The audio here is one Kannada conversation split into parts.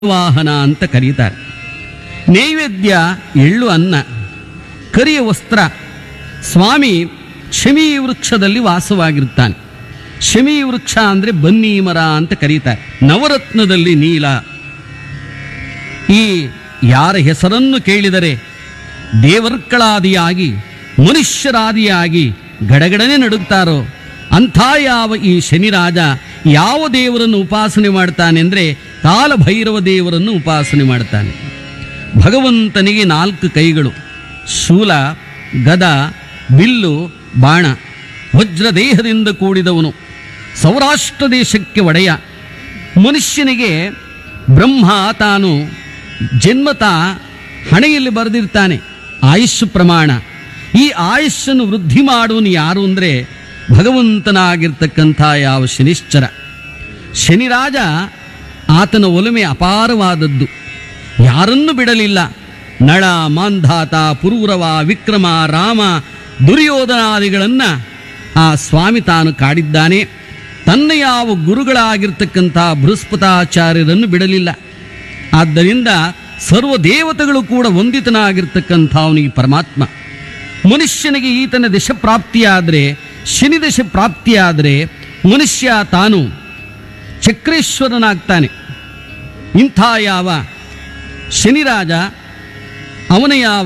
ವಾಹನ ಅಂತ ಕರೀತಾರೆ ನೈವೇದ್ಯ ಎಳ್ಳು ಅನ್ನ ಕರಿಯ ವಸ್ತ್ರ ಸ್ವಾಮಿ ಶಮಿ ವೃಕ್ಷದಲ್ಲಿ ವಾಸವಾಗಿರ್ತಾನೆ ಶಮಿ ವೃಕ್ಷ ಅಂದರೆ ಬನ್ನಿ ಮರ ಅಂತ ಕರೀತಾರೆ ನವರತ್ನದಲ್ಲಿ ನೀಲ ಈ ಯಾರ ಹೆಸರನ್ನು ಕೇಳಿದರೆ ದೇವರ್ಗಳಾದಿಯಾಗಿ ಮನುಷ್ಯರಾದಿಯಾಗಿ ಗಡಗಡನೆ ನಡುಗ್ತಾರೋ ಅಂಥ ಯಾವ ಈ ಶನಿರಾಜ ಯಾವ ದೇವರನ್ನು ಉಪಾಸನೆ ಮಾಡ್ತಾನೆ ಅಂದರೆ ಕಾಲಭೈರವ ದೇವರನ್ನು ಉಪಾಸನೆ ಮಾಡ್ತಾನೆ ಭಗವಂತನಿಗೆ ನಾಲ್ಕು ಕೈಗಳು ಶೂಲ ಗದ ಬಿಲ್ಲು ಬಾಣ ವಜ್ರ ದೇಹದಿಂದ ಕೂಡಿದವನು ಸೌರಾಷ್ಟ್ರ ದೇಶಕ್ಕೆ ಒಡೆಯ ಮನುಷ್ಯನಿಗೆ ಬ್ರಹ್ಮ ತಾನು ಜನ್ಮತ ಹಣೆಯಲ್ಲಿ ಬರೆದಿರ್ತಾನೆ ಆಯುಷ್ ಪ್ರಮಾಣ ಈ ಆಯುಷನ್ನು ವೃದ್ಧಿ ಮಾಡುವನು ಯಾರು ಅಂದರೆ ಭಗವಂತನಾಗಿರ್ತಕ್ಕಂಥ ಯಾವ ಶನಿಶ್ಚರ ಶನಿರಾಜ ಆತನ ಒಲುಮೆ ಅಪಾರವಾದದ್ದು ಯಾರನ್ನು ಬಿಡಲಿಲ್ಲ ನಳ ಮಾಂಧಾತ ಪುರೂರವ ವಿಕ್ರಮ ರಾಮ ದುರ್ಯೋಧನಾದಿಗಳನ್ನು ಆ ಸ್ವಾಮಿ ತಾನು ಕಾಡಿದ್ದಾನೆ ತನ್ನ ಯಾವ ಗುರುಗಳಾಗಿರ್ತಕ್ಕಂಥ ಬೃಹಸ್ಪತಾಚಾರ್ಯರನ್ನು ಬಿಡಲಿಲ್ಲ ಆದ್ದರಿಂದ ಸರ್ವ ದೇವತೆಗಳು ಕೂಡ ವಂದಿತನಾಗಿರ್ತಕ್ಕಂಥ ಅವನಿಗೆ ಪರಮಾತ್ಮ ಮನುಷ್ಯನಿಗೆ ಈತನ ದಶ ಪ್ರಾಪ್ತಿಯಾದರೆ ಶನಿ ದಶ ಪ್ರಾಪ್ತಿಯಾದರೆ ಮನುಷ್ಯ ತಾನು ಚಕ್ರೇಶ್ವರನಾಗ್ತಾನೆ ಇಂಥ ಯಾವ ಶನಿರಾಜ ಅವನ ಯಾವ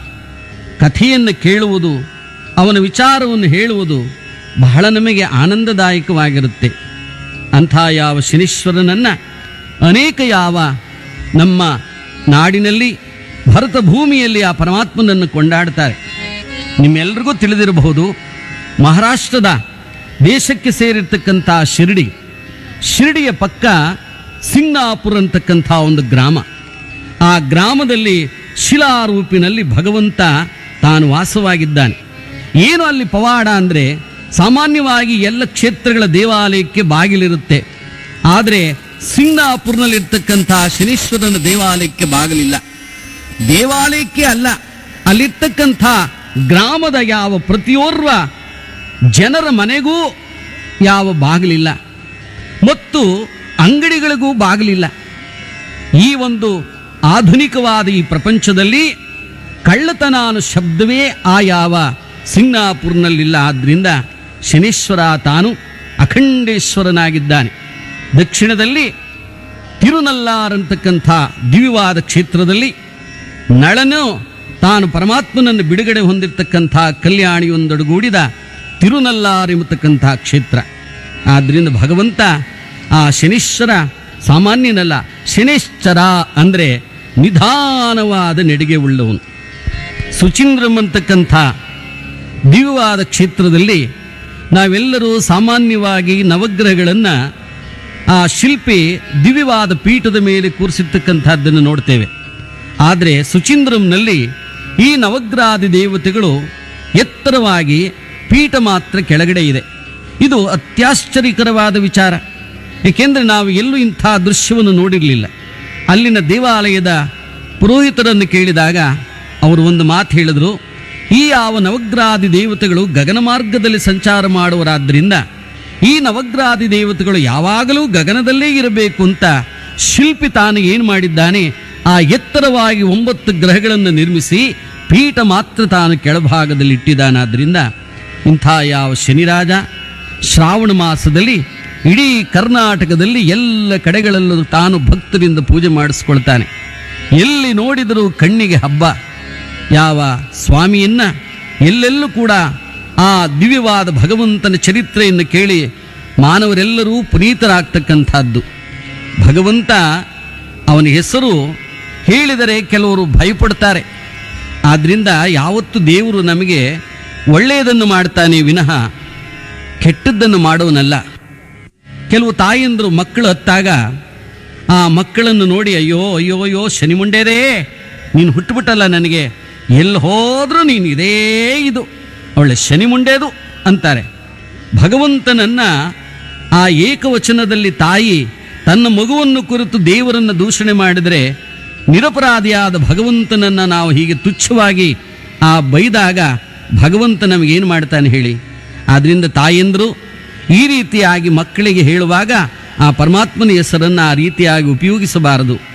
ಕಥೆಯನ್ನು ಕೇಳುವುದು ಅವನ ವಿಚಾರವನ್ನು ಹೇಳುವುದು ಬಹಳ ನಮಗೆ ಆನಂದದಾಯಕವಾಗಿರುತ್ತೆ ಅಂಥ ಯಾವ ಶನೀಶ್ವರನನ್ನು ಅನೇಕ ಯಾವ ನಮ್ಮ ನಾಡಿನಲ್ಲಿ ಭರತ ಭೂಮಿಯಲ್ಲಿ ಆ ಪರಮಾತ್ಮನನ್ನು ಕೊಂಡಾಡ್ತಾರೆ ನಿಮ್ಮೆಲ್ರಿಗೂ ತಿಳಿದಿರಬಹುದು ಮಹಾರಾಷ್ಟ್ರದ ದೇಶಕ್ಕೆ ಸೇರಿರ್ತಕ್ಕಂಥ ಶಿರಡಿ ಶಿರಡಿಯ ಪಕ್ಕ ಸಿಂಗ್ನಾಪುರ ಅಂತಕ್ಕಂಥ ಒಂದು ಗ್ರಾಮ ಆ ಗ್ರಾಮದಲ್ಲಿ ಶಿಲಾರೂಪಿನಲ್ಲಿ ಭಗವಂತ ತಾನು ವಾಸವಾಗಿದ್ದಾನೆ ಏನು ಅಲ್ಲಿ ಪವಾಡ ಅಂದರೆ ಸಾಮಾನ್ಯವಾಗಿ ಎಲ್ಲ ಕ್ಷೇತ್ರಗಳ ದೇವಾಲಯಕ್ಕೆ ಬಾಗಿಲಿರುತ್ತೆ ಆದರೆ ಸಿಂಗ್ನಾಪುರ್ನಲ್ಲಿರ್ತಕ್ಕಂಥ ಶನೀಶ್ವರನ ದೇವಾಲಯಕ್ಕೆ ಬಾಗಿಲಿಲ್ಲ ದೇವಾಲಯಕ್ಕೆ ಅಲ್ಲ ಅಲ್ಲಿರ್ತಕ್ಕಂಥ ಗ್ರಾಮದ ಯಾವ ಪ್ರತಿಯೋರ್ವ ಜನರ ಮನೆಗೂ ಯಾವ ಬಾಗಿಲಿಲ್ಲ ಮತ್ತು ಅಂಗಡಿಗಳಿಗೂ ಬಾಗಿಲಿಲ್ಲ ಈ ಒಂದು ಆಧುನಿಕವಾದ ಈ ಪ್ರಪಂಚದಲ್ಲಿ ಕಳ್ಳತನ ಅನ್ನೋ ಶಬ್ದವೇ ಆ ಯಾವ ಸಿಂಗಾಪುರ್ನಲ್ಲಿಲ್ಲ ಆದ್ದರಿಂದ ಶನೀಶ್ವರ ತಾನು ಅಖಂಡೇಶ್ವರನಾಗಿದ್ದಾನೆ ದಕ್ಷಿಣದಲ್ಲಿ ತಿರುನಲ್ಲಾರಂತಕ್ಕಂಥ ದಿವ್ಯವಾದ ಕ್ಷೇತ್ರದಲ್ಲಿ ನಳನು ತಾನು ಪರಮಾತ್ಮನನ್ನು ಬಿಡುಗಡೆ ಹೊಂದಿರತಕ್ಕಂಥ ಕಲ್ಯಾಣಿಯೊಂದೊಡಗೂಡಿದ ತಿರುನಲ್ಲಾರ್ ಎಂಬತಕ್ಕಂಥ ಕ್ಷೇತ್ರ ಆದ್ದರಿಂದ ಭಗವಂತ ಆ ಶನೀಶ್ವರ ಸಾಮಾನ್ಯನಲ್ಲ ಶನೇಶ್ಚರ ಅಂದರೆ ನಿಧಾನವಾದ ನಡಿಗೆ ಉಳ್ಳವನು ಸುಚೀಂದ್ರಂ ಅಂತಕ್ಕಂಥ ದಿವ್ಯವಾದ ಕ್ಷೇತ್ರದಲ್ಲಿ ನಾವೆಲ್ಲರೂ ಸಾಮಾನ್ಯವಾಗಿ ನವಗ್ರಹಗಳನ್ನು ಆ ಶಿಲ್ಪಿ ದಿವ್ಯವಾದ ಪೀಠದ ಮೇಲೆ ಕೂರಿಸಿರ್ತಕ್ಕಂಥದ್ದನ್ನು ನೋಡ್ತೇವೆ ಆದರೆ ಸುಚೀಂದ್ರಂನಲ್ಲಿ ಈ ನವಗ್ರಹಾದಿ ದೇವತೆಗಳು ಎತ್ತರವಾಗಿ ಪೀಠ ಮಾತ್ರ ಕೆಳಗಡೆ ಇದೆ ಇದು ಅತ್ಯಾಶ್ಚರ್ಯಕರವಾದ ವಿಚಾರ ಏಕೆಂದರೆ ನಾವು ಎಲ್ಲೂ ಇಂಥ ದೃಶ್ಯವನ್ನು ನೋಡಿರಲಿಲ್ಲ ಅಲ್ಲಿನ ದೇವಾಲಯದ ಪುರೋಹಿತರನ್ನು ಕೇಳಿದಾಗ ಅವರು ಒಂದು ಮಾತು ಹೇಳಿದರು ಈ ಯಾವ ನವಗ್ರಹಾದಿ ದೇವತೆಗಳು ಗಗನ ಮಾರ್ಗದಲ್ಲಿ ಸಂಚಾರ ಮಾಡುವರಾದ್ದರಿಂದ ಈ ನವಗ್ರಹಾದಿ ದೇವತೆಗಳು ಯಾವಾಗಲೂ ಗಗನದಲ್ಲೇ ಇರಬೇಕು ಅಂತ ಶಿಲ್ಪಿ ತಾನು ಏನು ಮಾಡಿದ್ದಾನೆ ಆ ಎತ್ತರವಾಗಿ ಒಂಬತ್ತು ಗ್ರಹಗಳನ್ನು ನಿರ್ಮಿಸಿ ಪೀಠ ಮಾತ್ರ ತಾನು ಕೆಳಭಾಗದಲ್ಲಿ ಇಟ್ಟಿದ್ದಾನಾದ್ರಿಂದ ಇಂಥ ಯಾವ ಶನಿರಾಜ ಶ್ರಾವಣ ಮಾಸದಲ್ಲಿ ಇಡೀ ಕರ್ನಾಟಕದಲ್ಲಿ ಎಲ್ಲ ಕಡೆಗಳಲ್ಲೂ ತಾನು ಭಕ್ತರಿಂದ ಪೂಜೆ ಮಾಡಿಸ್ಕೊಳ್ತಾನೆ ಎಲ್ಲಿ ನೋಡಿದರೂ ಕಣ್ಣಿಗೆ ಹಬ್ಬ ಯಾವ ಸ್ವಾಮಿಯನ್ನ ಎಲ್ಲೆಲ್ಲೂ ಕೂಡ ಆ ದಿವ್ಯವಾದ ಭಗವಂತನ ಚರಿತ್ರೆಯನ್ನು ಕೇಳಿ ಮಾನವರೆಲ್ಲರೂ ಪುನೀತರಾಗ್ತಕ್ಕಂಥದ್ದು ಭಗವಂತ ಅವನ ಹೆಸರು ಹೇಳಿದರೆ ಕೆಲವರು ಭಯಪಡ್ತಾರೆ ಆದ್ದರಿಂದ ಯಾವತ್ತು ದೇವರು ನಮಗೆ ಒಳ್ಳೆಯದನ್ನು ಮಾಡ್ತಾನೆ ವಿನಃ ಕೆಟ್ಟದ್ದನ್ನು ಮಾಡೋನಲ್ಲ ಕೆಲವು ತಾಯಂದರು ಮಕ್ಕಳು ಹತ್ತಾಗ ಆ ಮಕ್ಕಳನ್ನು ನೋಡಿ ಅಯ್ಯೋ ಅಯ್ಯೋ ಅಯ್ಯೋ ಶನಿ ಮುಂಡೇರೇ ನೀನು ಹುಟ್ಟುಬಿಟ್ಟಲ್ಲ ನನಗೆ ಎಲ್ಲಿ ಹೋದರೂ ನೀನು ಇದೇ ಇದು ಅವಳೆ ಶನಿ ಮುಂಡೇದು ಅಂತಾರೆ ಭಗವಂತನನ್ನ ಆ ಏಕವಚನದಲ್ಲಿ ತಾಯಿ ತನ್ನ ಮಗುವನ್ನು ಕುರಿತು ದೇವರನ್ನು ದೂಷಣೆ ಮಾಡಿದರೆ ನಿರಪರಾಧಿಯಾದ ಭಗವಂತನನ್ನು ನಾವು ಹೀಗೆ ತುಚ್ಛವಾಗಿ ಆ ಬೈದಾಗ ಭಗವಂತ ನಮಗೇನು ಮಾಡ್ತಾನೆ ಹೇಳಿ ಆದ್ದರಿಂದ ತಾಯಂದರು ಈ ರೀತಿಯಾಗಿ ಮಕ್ಕಳಿಗೆ ಹೇಳುವಾಗ ಆ ಪರಮಾತ್ಮನ ಹೆಸರನ್ನು ಆ ರೀತಿಯಾಗಿ ಉಪಯೋಗಿಸಬಾರದು